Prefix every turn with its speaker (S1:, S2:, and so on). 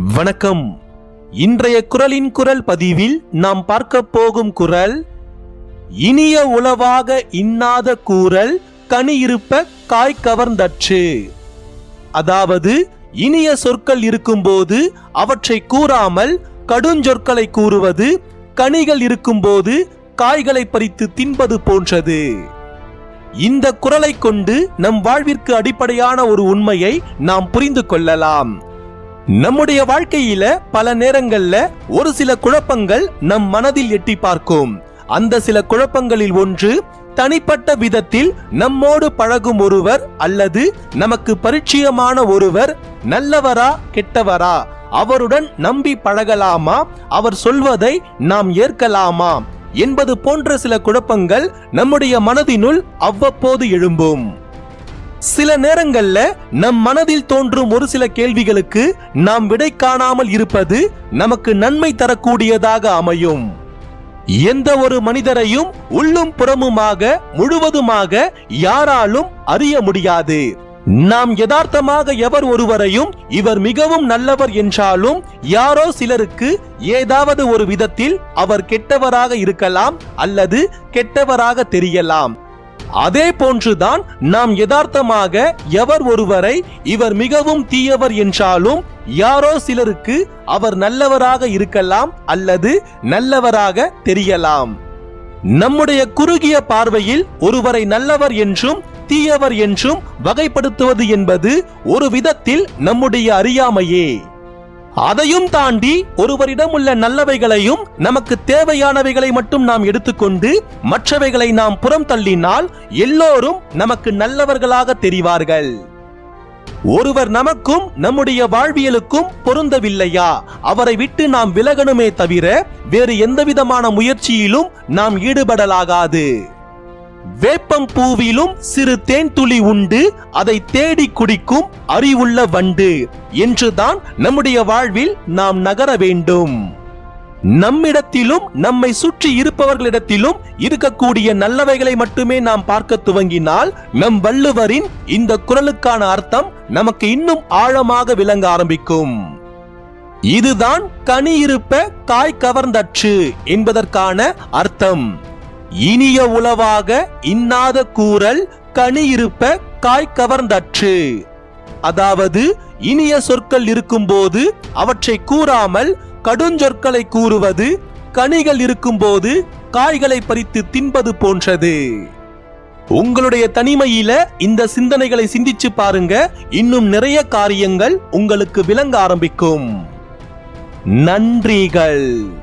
S1: வணக்கம் இன்றைய குரலின் குரல் பதிவில் நாம் பார்க்க போகும் குரல் இனிய உளவாக இன்னாத கூறல் கனி இருப்ப காய் கவர்ந்தற்று அதாவது இனிய சொற்கள் இருக்கும்போது அவற்றை கூறாமல் கடுஞ்சொற்களை கூறுவது கனிகள் இருக்கும்போது காய்களை பறித்து தின்பது போன்றது இந்த குரலை கொண்டு நம் வாழ்விற்கு அடிப்படையான ஒரு உண்மையை நாம் புரிந்து கொள்ளலாம் நம்முடைய வாழ்க்கையில பல நேரங்கள்ல ஒரு சில குழப்பங்கள் நம் மனதில் எட்டி பார்க்கும் அந்த சில குழப்பங்களில் ஒன்று தனிப்பட்ட விதத்தில் நம்மோடு பழகும் ஒருவர் அல்லது நமக்கு பரிச்சயமான ஒருவர் நல்லவரா கெட்டவரா அவருடன் நம்பி பழகலாமா அவர் சொல்வதை நாம் ஏற்கலாமா என்பது போன்ற சில குழப்பங்கள் நம்முடைய மனதினுள் அவ்வப்போது எழும்பும் சில நேரங்கள்ல நம் மனதில் தோன்றும் ஒரு சில கேள்விகளுக்கு நாம் விடை காணாமல் இருப்பது நமக்கு நன்மை தரக்கூடியதாக அமையும் எந்த ஒரு மனிதரையும் உள்ளும் புறமுமாக முழுவதுமாக யாராலும் அறிய முடியாது நாம் யதார்த்தமாக எவர் ஒருவரையும் இவர் மிகவும் நல்லவர் என்றாலும் யாரோ சிலருக்கு ஏதாவது ஒரு விதத்தில் அவர் கெட்டவராக இருக்கலாம் அல்லது கெட்டவராக தெரியலாம் அதே போன்றுதான் நாம் யதார்த்தமாக எவர் ஒருவரை இவர் மிகவும் தீயவர் என்றாலும் யாரோ சிலருக்கு அவர் நல்லவராக இருக்கலாம் அல்லது நல்லவராக தெரியலாம் நம்முடைய குறுகிய பார்வையில் ஒருவரை நல்லவர் என்றும் தீயவர் என்றும் வகைப்படுத்துவது என்பது ஒரு விதத்தில் நம்முடைய அறியாமையே அதையும் தாண்டி ஒருவரிடம் உள்ள நல்லவைகளையும் நமக்கு தேவையானவைகளை மட்டும் நாம் எடுத்துக்கொண்டு மற்றவைகளை நாம் புறம் தள்ளினால் எல்லோரும் நமக்கு நல்லவர்களாக தெரிவார்கள் ஒருவர் நமக்கும் நம்முடைய வாழ்வியலுக்கும் பொருந்தவில்லையா அவரை விட்டு நாம் விலகணுமே தவிர வேறு எந்தவிதமான முயற்சியிலும் நாம் ஈடுபடலாகாது வேப்பம் பூவிலும் சிறு தேன் துளி உண்டு அதை தேடி குடிக்கும் அறிவுள்ள வண்டு என்றுதான் நம்முடைய வாழ்வில் நாம் நகர வேண்டும் நம்மிடத்திலும் நம்மை சுற்றி இருப்பவர்களிடத்திலும் இருக்கக்கூடிய நல்லவைகளை மட்டுமே நாம் பார்க்க துவங்கினால் நம் வள்ளுவரின் இந்த குரலுக்கான அர்த்தம் நமக்கு இன்னும் ஆழமாக விளங்க ஆரம்பிக்கும் இதுதான் கனி இருப்ப காய் கவர்ந்தற்று என்பதற்கான அர்த்தம் இனிய உளவாக இன்னாத கூறல் கனி இருப்ப காய் கவர்ந்தற்று அதாவது இனிய சொற்கள் இருக்கும்போது அவற்றை கூறாமல் கடுஞ்சொற்களை கூறுவது கனிகள் இருக்கும்போது காய்களை பறித்து தின்பது போன்றது உங்களுடைய தனிமையில இந்த சிந்தனைகளை சிந்திச்சு பாருங்க இன்னும் நிறைய காரியங்கள் உங்களுக்கு விளங்க ஆரம்பிக்கும் நன்றிகள்